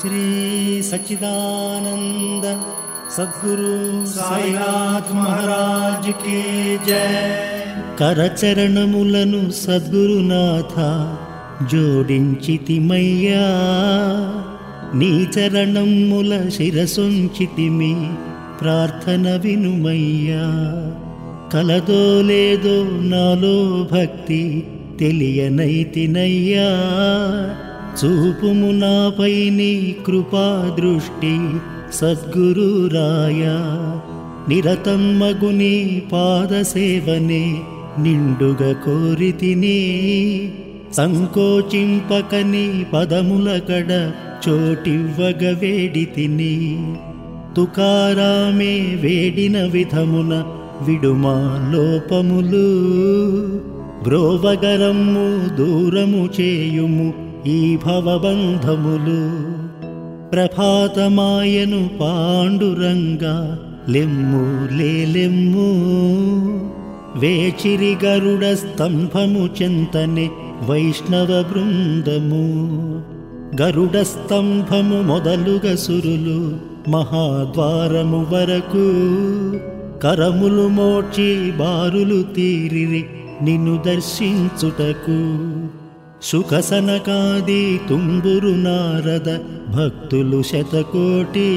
శ్రీ సచ్చిదానంద సద్గురు సాయినాథ్ మహారాజ్ కి జై కరచరణములను సద్గురునాథ జోడించితిమయ్యా నీ చరణముల శిరసొంచితిమి ప్రార్థన వినుమయ్యా కలదో లేదో నాలో భక్తి తెలియనైతినయ్యా చూపుము నాపై నీ కృపా దృష్టి సద్గురు రాయా నిరతం మగుని పాద సేవనే నిండుగా కోరితిని సంకోచింపకని పదముల కడ చోటివ్వగ వేడితిని తుకారామే వేడిన విధమున విడుమా లోపములు బ్రోవగరమ్ము దూరము చేయుము ఈ భవబంధములు ప్రభాతమాయను పాండురంగా లెమ్ము లేలెమ్ము వేచిరి గరుడ స్తంభము చెంతనే వైష్ణవ బృందము గరుడ స్తంభము మొదలుగ సురులు మహాద్వారము వరకు కరములు మోర్చి బారులు తీరిరి నిన్ను దర్శించుటకు సుఖసనకాది తుంబురు నారద భక్తులు శతకోటి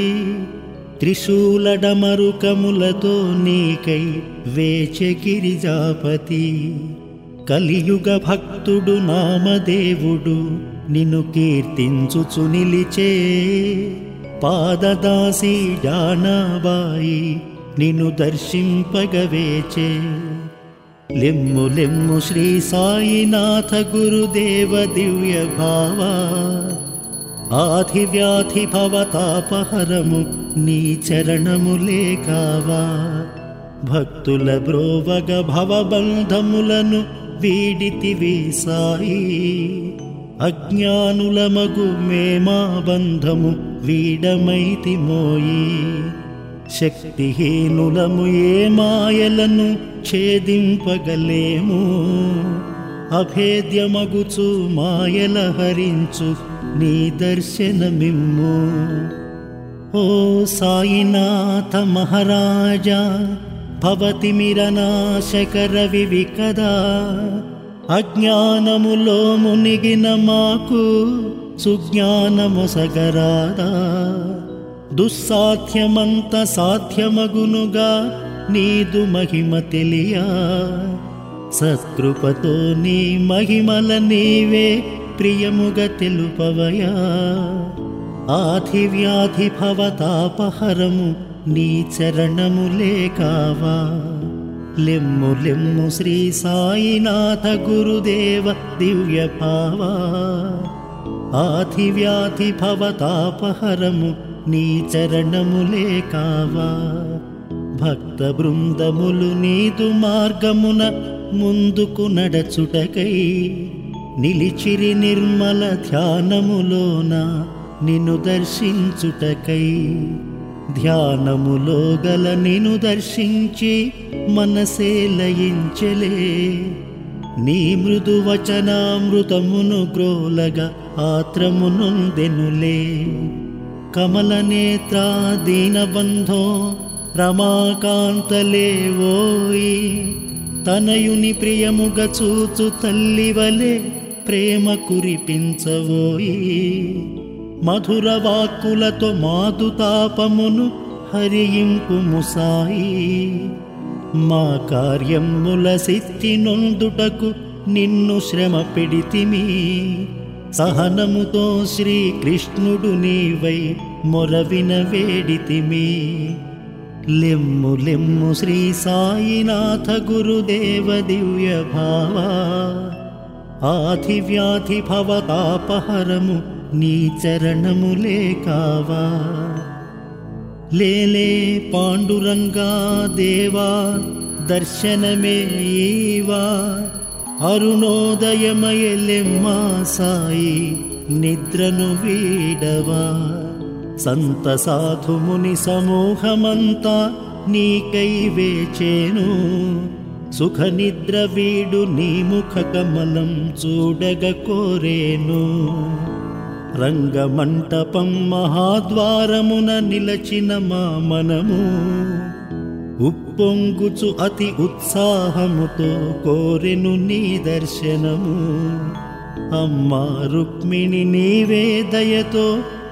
త్రిశూలడమరుకములతో నీకై వేచగిరిజాపతి కలియుగ భక్తుడు నామదేవుడు నిన్ను కీర్తించుచు నిలిచే పాదదాసి జానాబాయి నిన్ను దర్శింపగవేచే లెమ్ము లెమ్ము శ్రీ సాయినాథ గురుదేవ దివ్య భావా ఆధి వ్యాధి భవతాపహరము నీ చరణములే కావా భక్తుల బ్రోవగ భవబంధములను వీడితివి సాయి అజ్ఞానుల మేమా బంధము వీడమైతి మోయి శక్తిహీనులము ఏ మాయలను ఛేదింపగలేము అభేద్యమగుచు మాయల హరించు నీ దర్శనమిమ్ము ఓ సాయినాథ మహారాజా భవతిమిరనాశకర వివి కదా అజ్ఞానములో మునిగిన మాకు సుజ్ఞానమొసగరాదా దుస్సాధ్యమంత సాధ్యమగునుగా నీదు మహిమ తెలియా సత్కృపతో నీ మహిమల నీవే ప్రియముగా తెలుపవయా ఆధి వ్యాధి భవతాపహరము నీ చరణములే కావా లెమ్ము లెమ్ము శ్రీ సాయినాథ గురుదేవ దివ్య భావా ఆధి వ్యాధి భవతాపహరము నీ చరణములే కావా భక్త బృందములు నీదు మార్గమున ముందుకు నడచుటకై నిలిచిరి నిర్మల ధ్యానములోన నిన్ను దర్శించుటకై ధ్యానములో గల నిన్ను దర్శించి మనసే లయించలే నీ మృదు వచనామృతమును గ్రోలగా ఆత్రమునొందెనులే కమల నేత్ర దీనబంధో రమాకాంతలే ఓయి తనయుని ప్రియముగ చూచు తల్లివలే ప్రేమ కురిపించవోయి మధుర వాక్కులతో మాదు తాపమును హరింపు ముసాయి మా కార్యముల సిద్ధి నొందుటకు నిన్ను శ్రమ పెడితిమి సహనముతో శ్రీకృష్ణుడు నీవై మొరవిన వేడితిమి లెమ్ము లెమ్ము శ్రీ సాయినాథ గురుదేవ దివ్య భావా ఆధి వ్యాధి భవతాపహరము నీ చరణములే కావా లేలే పాండురంగా దేవా దర్శనమే ఈవా అరుణోదయమయలెమ్మా సాయి నిద్రను వీడవా సంత సాధుముని సమూహమంతా నీకై వేచేను సుఖ నిద్ర వీడు నీ ముఖ కమలం చూడగ కోరేను రంగమంటపం మహాద్వారమున నిలచిన మా మనము ఉప్పొంగుచు అతి ఉత్సాహముతో కోరెను నీ దర్శనము అమ్మా రుక్మిణి నీవే దయతో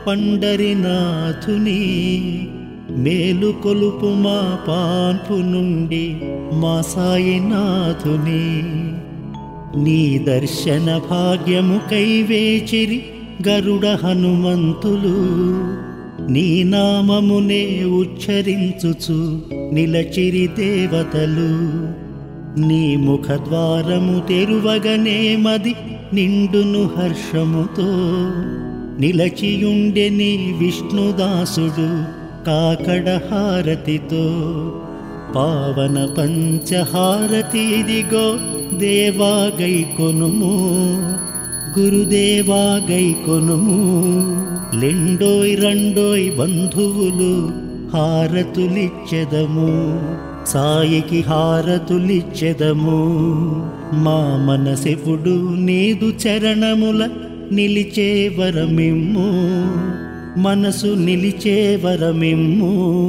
పండరినాథుని మేలు కొలుపు మా పాన్పు నుండి మా సాయినాథుని నీ దర్శన భాగ్యము కైవేచిరి గరుడ హనుమంతులు నీ నామమునే ఉచ్చరించుచు నిలచిరి దేవతలు నీ ముఖద్వారము తెరువగనే మది నిండును హర్షముతో నిలచియుండె నీ విష్ణుదాసుడు కాకడ హారతితో పావన పంచహారతిదిగో దేవా గై కొనుము గురుదేవా గై కొనుము లెండోయ్ రండోయ్ బంధువులు హారతులిచ్చెదము సాయికి హారతులిచ్చెదము మా మనసెప్పుడు నీదు చరణముల నిలిచే వరమిమ్ము మనసు నిలిచే వరమిమ్ము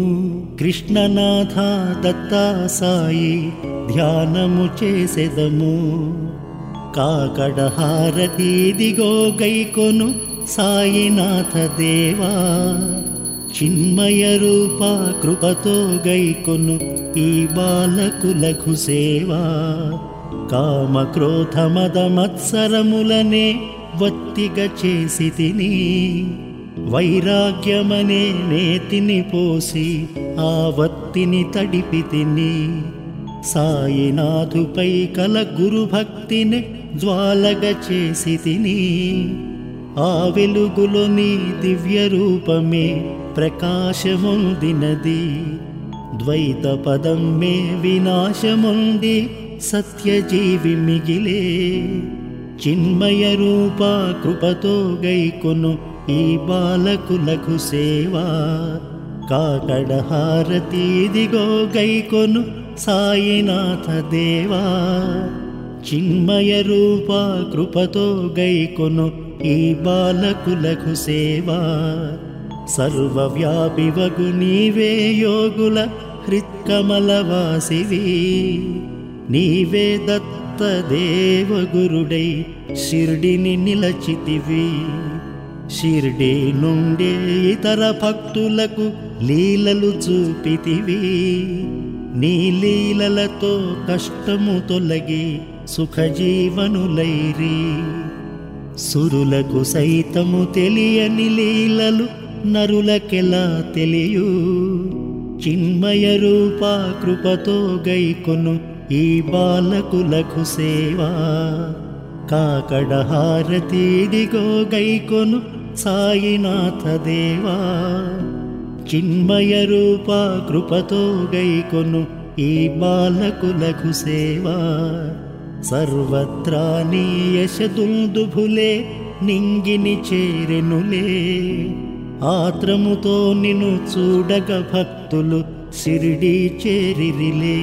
కృష్ణనాథ దత్తా సాయి ధ్యానము చేసెదము కాకడ హారతీదిగో గైకొను సాయినాథ దేవా చిన్మయ రూప కృపతో గైకొను ఈ బాలకులకు సేవా కామ క్రోధ మద మత్సరములనే వత్తిగ చేసి తిని వైరాగ్యమనే నేతిని పోసి ఆ వత్తిని తడిపి తిని సాయినాథుపై కల గురుభక్తిని జ్వాలగ చేసి తిని ఆ వెలుగులో నీ దివ్య రూపమే ప్రకాశముందినది ద్వైత పదం మే వినాశముంది సత్యజీవి మిగిలే చిన్మయ రూప కృపతో గైకొను ఈ బాలకులకు సేవా కాకడ హారతీదిగో గైకొను సాయినాథ దేవా చిన్మయ రూప కృపతో గైకొను ఈ బాలకులకు సేవా సర్వవ్యాపివగు నీవే యోగుల హృత్కమలవాసివి నీవే దత్త దేవగురుడై షిర్డిని నిలచితివి షిర్డి నుండే ఇతర భక్తులకు లీలలు చూపితివి నీ లీలలతో కష్టము తొలగి సుఖజీవనులైరి సురులకు సైతము తెలియని లీలలు నరులకెలా తెలియు చిన్మయ రూప కృపతో గైకొను ఈ బాలకులకు సేవా కాకడ హారతీదిగో గైకొను సాయినాథ దేవా చిన్మయ రూప కృపతో గైకొను ఈ బాలకులకు సేవా సర్వత్రా నీ యశదుందుభులే నింగిని చేరెనులే ఆత్రముతో నిన్ను చూడగ భక్తులు సిరిడి చేరిరిలే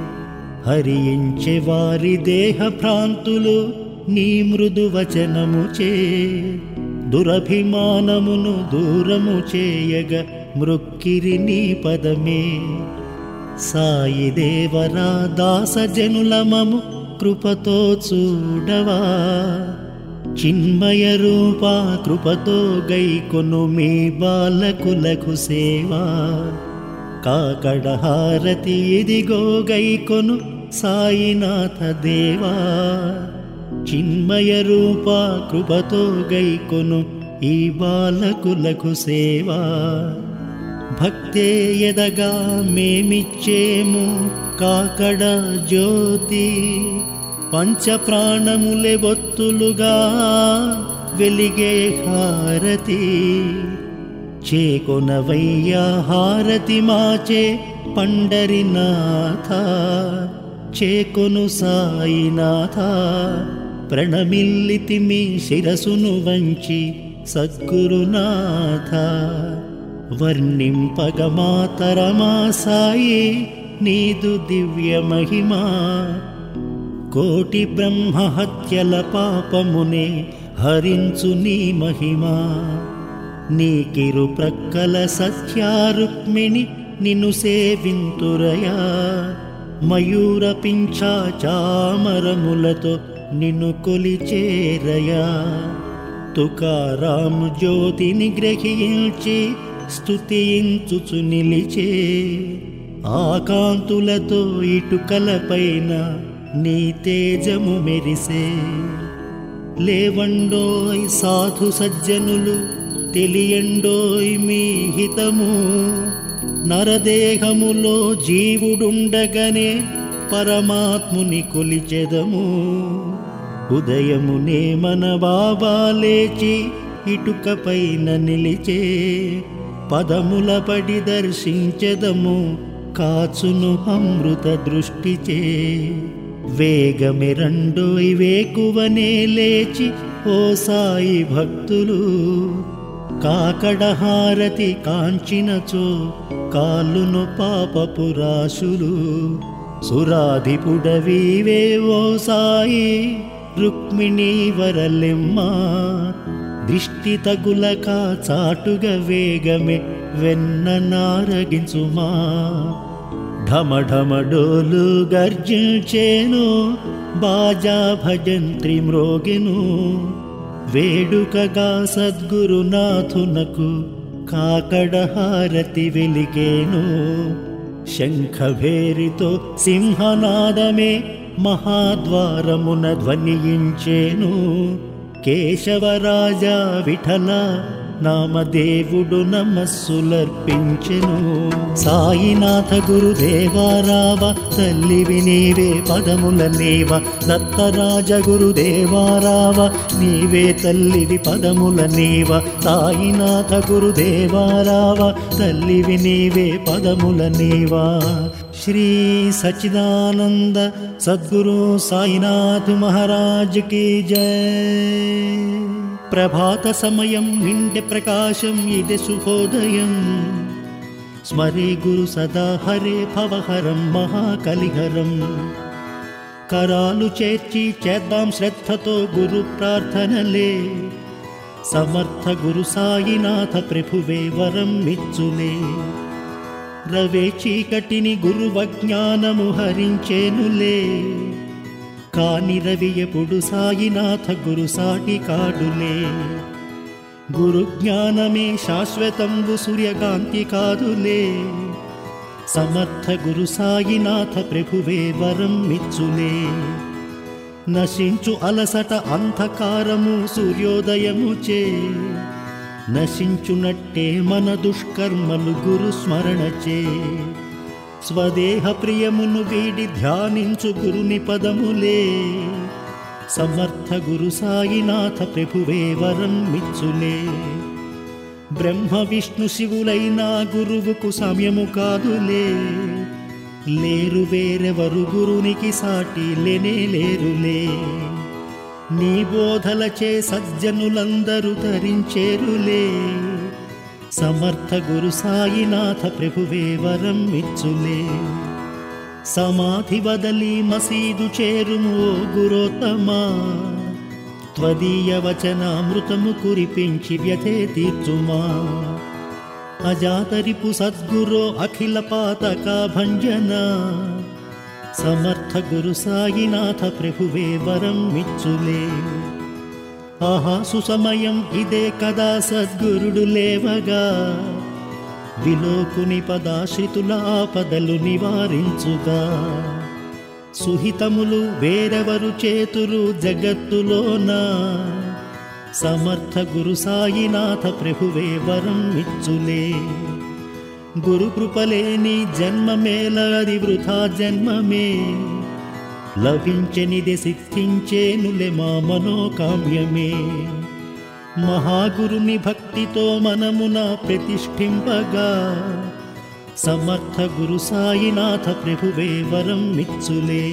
హరించే వారి దేహ భ్రాంతులు నీ మృదు వచనముచే దురభిమానమును దూరము చేయగ మృక్కిరి నీ పదమే సాయి దేవరా దాసజనులమము కృపతో చూడవా చిన్మయ రూప కృపతో గైకొను మీ బాలకులకు సేవా కాకడ హారతి ఇదిగో గైకొను సాయినాథ దేవా చిన్మయ రూప కృపతో గైకొను ఈ బాలకులకు సేవా భక్తే ఎదగా మేమిచ్చేము కాకడ జ్యోతి పంచప్రాణములే బొత్తులుగా వెలిగే హారతి చేకొనవయ్యా హారతి మాచే పండరినాథ చేకొను సాయినాథ ప్రణమిల్లితి మీ శిరసును వంచి సద్గురునాథ వర్ణింపగ మాతరమా సాయి నీదు దివ్య మహిమా కోటి బ్రహ్మహత్యల పాపమునే హరించు నీ మహిమా నీకిరు ప్రక్కల సత్యారుక్మిణి నిన్ను సేవింతురయా మయూర పింఛా చామరములతో నిన్ను కొలిచేరయా తుకారాము జ్యోతిని గ్రహించి స్తుతించుచు నిలిచే ఆకాంతులతో ఇటుకలపైన నీ తేజము మెరిసే లేవండోయ్ సాధు సజ్జనులు తెలియండోయ్ మీ హితము నరదేహములో జీవుడుండగనే పరమాత్ముని కొలిచెదము ఉదయమునే మన బాబా లేచి ఇటుకపైన నిలిచే పదముల పడి దర్శించెదము కాచును అమృత దృష్టిచే వేగమె రెండోయ్ వేకువనే లేచి ఓ సాయి భక్తులు కాకడహారతి కాంచినచో కాలును పాపపు రాశులు సురాధిపుడవీవే ఓ సాయి రుక్మిణీ వరలెమ్మా దిష్టి తగులక చాటుగా వేగమే వెన్న నారగించుమా ఢమఢమడోలు గర్జించేను బాజా భజంత్రి మ్రోగెను వేడుకగా సద్గురునాథునకు కాకడహారతి వెలిగేను శంఖభేరితో సింహనాదమే మహాద్వారమున ధ్వనించేను కేశవరాజా విఠల నామదేవుడు నమస్సులర్పించెను సాయినాథ గురుదేవారావ తల్లివి నీవే పదముల నీవ దత్తరాజ గురుదేవారావ నీవే తల్లివి పదముల నీవ సాయినాథ గురుదేవారావ తల్లివి నీవే పదముల నీవా శ్రీ సచిదానంద సద్గురు సాయినాథ్ మహారాజ్ की జయ ప్రభాత సమయం నిండె ప్రకాశం ఇది శుభోదయం స్మరే గురు సదా హరే భవహరం మహాకలిహరం కరాలు చేర్చి చేద్దాం శ్రద్ధతో గురు ప్రార్థనలే సమర్థ గురు సాయినాథ ప్రభువే వరం మిచ్చులే రవే చీకటిని గురువజ్ఞానము హరించేనులే కాని రవి ఎప్పుడు సాయినాథ గురు సాటి కాడులే గురు జ్ఞానమే శాశ్వతంబు సూర్యకాంతి కాదులే సమర్థ గురు సాయినాథ ప్రభువే వరం మిచ్చులే నశించు అలసట అంధకారము సూర్యోదయము చే నశించునట్టే మన దుష్కర్మలు గురు స్మరణచే స్వదేహ ప్రియమును వీడి ధ్యానించు గురుని పదములే సమర్థ గురు సాయినాథ ప్రభువే వరం మిచ్చులే బ్రహ్మ విష్ణు శివులైన గురువుకు సమయము కాదులే లేరు వేరెవరు గురునికి సాటి లేనే లేరులే నీ బోధలచే సజ్జనులందరూ తరించేరులే సమర్థ గురు సాయినాథ ప్రభువే వరం ఇచ్చులే సమాధి వదలి మసీదు చేరుము ఓ గురోత్తమా త్వదీయ వచనామృతము కురిపించి వ్యథే తీర్చుమా అజాతరిపు సద్గురో అఖిల పాతక భంజన సమర్థ గురు సాయినాథ ప్రభువే వరం మిచ్చులే ఆహా సుసమయం ఇదే కదా సద్గురుడు లేవగా విలోకుని పదాశ్రితుల ఆపదలు నివారించుగా సుహితములు వేరెవరు చేతురు జగత్తులోనా సమర్థ గురు సాయినాథ ప్రభువే వరం ఇచ్చులే గురు కృపలేని జన్మమేలది వృథా జన్మమే లభించనిది సిద్ధించేనులే మా మనోకామ్యమే మహాగురుని భక్తితో మనమున ప్రతిష్ఠింపగా సమర్థ గురు సాయినాథ ప్రభువే వరం మిచ్చులే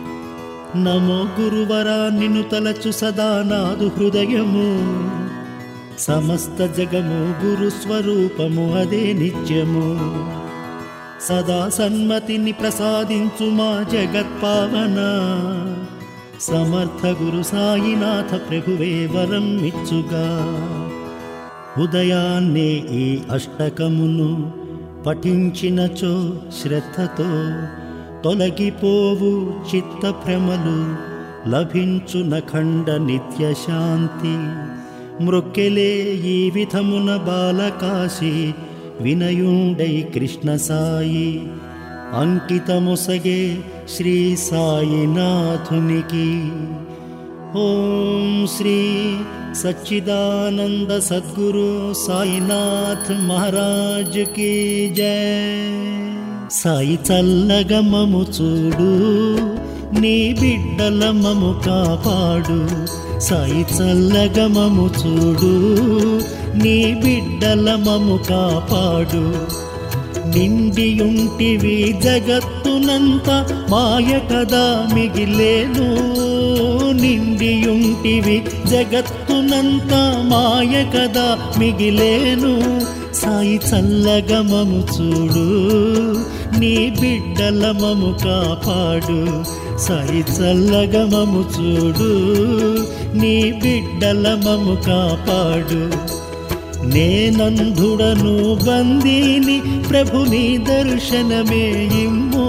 నమో గురువరా నిన్ను తలచు సదా నాదు హృదయము సమస్త జగము గురు స్వరూపము అదే నిత్యము సదా సన్మతిని ప్రసాదించు మా జగత్పావన సమర్థ గురు సాయినాథ ప్రభువే వరం ఇచ్చుగా ఉదయాన్నే ఈ అష్టకమును పఠించినచో శ్రద్ధతో తొలగిపోవు చిత్త భ్రమలు లభించున ఖండ నిత్య శాంతి మృక్కెలే ఈ విధమున బాలకాశి వినయుండై కృష్ణ సాయి అంకితముసగే శ్రీ సాయినాథునికి ఓం శ్రీ సచ్చిదానంద సద్గురు సాయినాథ్ మహారాజ్ కి జయ సాయి చల్లగా మము చూడు నీ బిడ్డల మము కాపాడు సాయి చల్లగా మము చూడు నీ బిడ్డల మము కాపాడు నిండియుంటివి జగత్తునంత మాయ కదా మిగిలేను నిండియుంటివి జగత్తునంత మాయ కదా మిగిలేను సాయి చల్లగమము చూడు నీ బిడ్డల మము కాపాడు సాయి చల్లగమము చూడు నీ బిడ్డల మము కాపాడు నేనంధుడను బందీని ప్రభుని దర్శనమే ఇమ్ము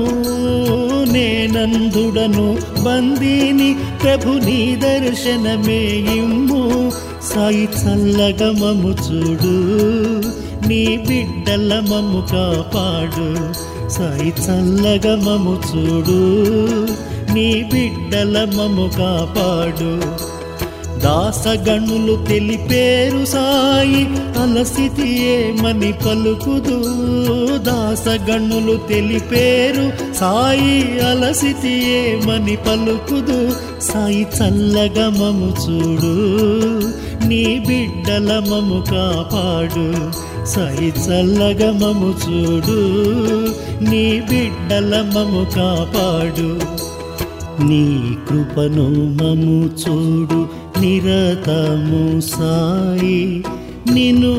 నేనంధుడను బందీని ప్రభుని దర్శనమే ఇమ్ము సాయి చల్లగమము చూడు నీ బిడ్డల మమ్ము కాపాడు సాయి చల్లగమము చూడు నీ బిడ్డల మమ్ము కాపాడు దాసగణులు తెలిపేరు సాయి అలసితి ఏమని పలుకుదు దాసగణులు తెలిపేరు సాయి అలసితి ఏమని పలుకుదు సాయి చల్లగా మము చూడు నీ బిడ్డల మము కాపాడు సాయి చల్లగా మము చూడు నీ బిడ్డల మము కాపాడు నీ కృపను మము చూడు నిరతము సాయి నిన్ను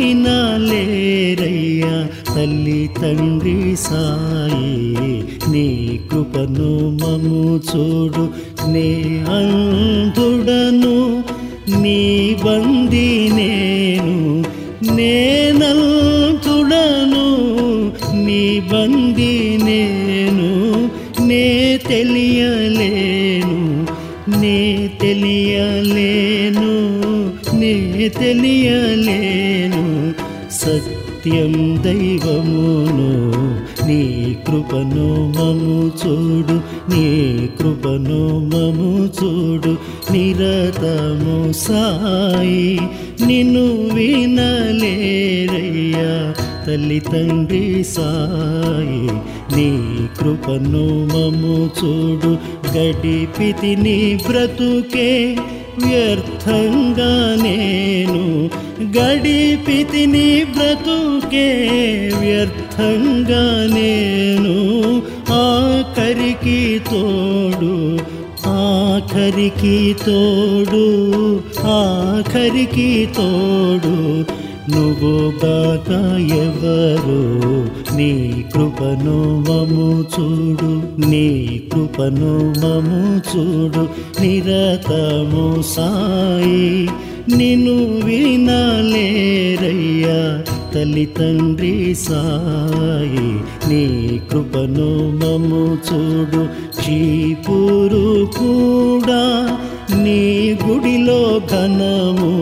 వినలేరయ్యా తల్లి తండ్రి సాయి నీ కృపను మము చూడు నే అంధుడను నీ బంది నేను నేనంతుడను నీ బంది నేను నే తెలియలేను నే తెలియలేను నే తెలియలేను సత్యం దైవమును నీ కృపను మము చూడు నీ కృపను మము చూడు నిరతము సాయి నిన్ను వినలేరయ్యా తల్లి తండ్రి సాయి నీ కృపను మము చూడు గడిపితి నీ బ్రతుకే వ్యర్థంగా నేను గడిపితి నీ బ్రతుకే వ్యర్థంగా నేను ఆఖరికి తోడు ఆఖరికి తోడు ఆఖరికి తోడు నువ్వు గాక ఎవరు నీ కృపను మము చూడు నీ కృపను మము చూడు నిరతము సాయి నిన్ను వినలేరయ్యా తల్లి తండ్రి సాయి నీ కృపను మము చూడు చీపూరు కూడా నీ గుడిలో ఘనము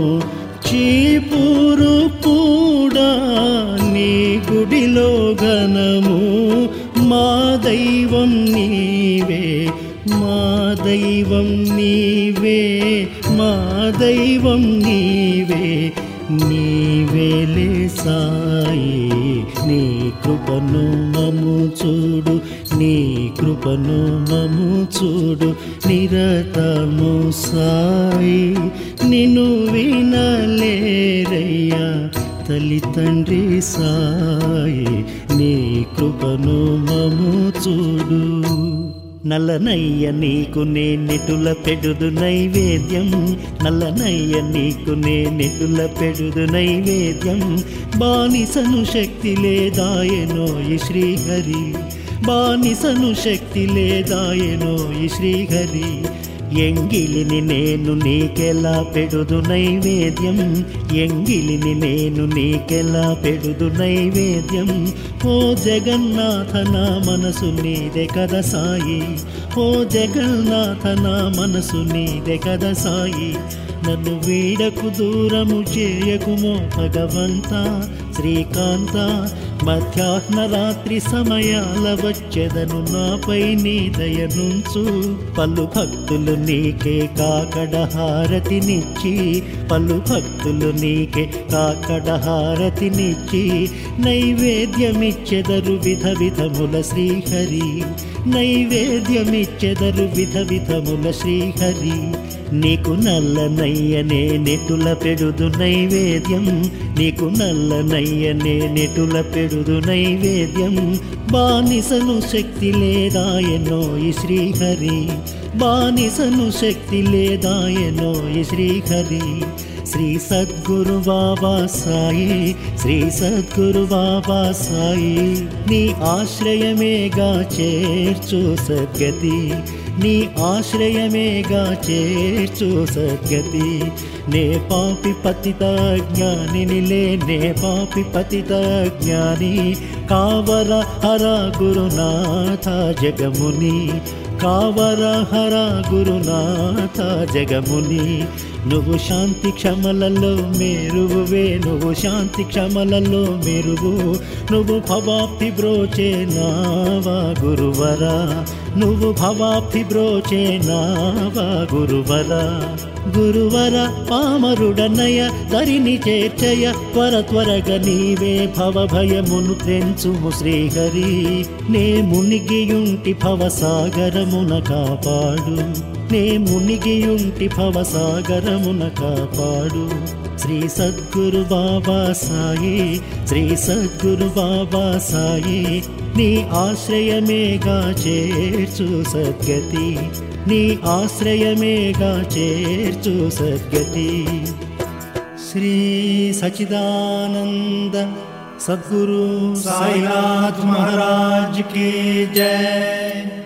చీపూరు కూడా నీ గుడిలో ఘనము మా దైవం నీవే మా దైవం నీవే మా దైవం నీవే నీవేలే సాయి నీ కృపను మము చూడు నీ కృపను మము చూడు నిరతము సాయి నిన్ను వినలేరయ్యా తల్లి తండ్రి సాయి నీ కృపను మము చూడు నల్లనయ్య నీకు నే నెటుల పెడుదు నైవేద్యం నల్లనయ్య నీకు నే నెటుల పెడుదు నైవేద్యం బానిసను శక్తి లేదాయనోయి శ్రీహరి బానిసను శక్తి లేదాయనోయి శ్రీహరి ఎంగిలిని నేను నీకెలా పెడుదు నైవేద్యం ఎంగిలిని నేను నీకెలా పెడుదు నైవేద్యం ఓ జగన్నాథ నా మనసు నీదే కదా సాయి ఓ జగన్నాథ నా మనసు నీదే కదా సాయి నన్ను వీడకు దూరము చేయకుమో భగవంత శ్రీకాంత మధ్యాహ్న రాత్రి సమయాల వచ్చెదను నాపై నీ దయనుంచు పలు భక్తులు నీకే కాకడ హారతినిచ్చి పలు భక్తులు నీకే కాకడ హారతినిచ్చి నైవేద్యమిచ్చెదరు విధ విధముల శ్రీహరి నైవేద్యమిచ్చెదరు విధ విధముల శ్రీహరి నీకు నల్లనయ్యనే నెటుల పెడుదు నైవేద్యం నీకు నల్లనయ్యనే నెటుల పెడుదు నైవేద్యం బానిసను శక్తి లేదాయనో ఈ శ్రీహరి బానిసను శక్తి లేదాయనో ఈ శ్రీహరి శ్రీ సద్గురు బాబా సాయి శ్రీ సద్గురు బాబా సాయి నీ ఆశ్రయమేగా చేర్చు సద్గతి నీ ఆశ్రయమేగా చేర్చు సద్గతి నే పాపి పతిత జ్ఞానినిలే నే పాపి పతిత జ్ఞాని కావర హర గురునాథ జగముని కావర హర గురునాథ జగముని నువ్వు శాంతి క్షమలలో మెరువువే నువ్వు శాంతి క్షమలలో మెరువు నువ్వు భవాప్తి బ్రోచే నావా గురువరా నువ్వు భవాప్తి బ్రోచే నావా గురువరా గురువర పామరుడన్నయ దరిని చేర్చయ త్వర త్వరగ నీవే భవ భయమును త్రెంచుము శ్రీహరి నే మునిగియుంటి భవసాగరమున కాపాడు నే మునిగియుంటి భవసాగరమున కాపాడు శ్రీ సద్గురు బాబా సాయి శ్రీ సద్గురు బాబా సాయి నీ ఆశ్రయమేగా చేర్చు సద్గతి నీ ఆశ్రయమేగా చేర్చు సద్గతి శ్రీ సచిదానంద సద్గురు साईनाथ महाराज की जय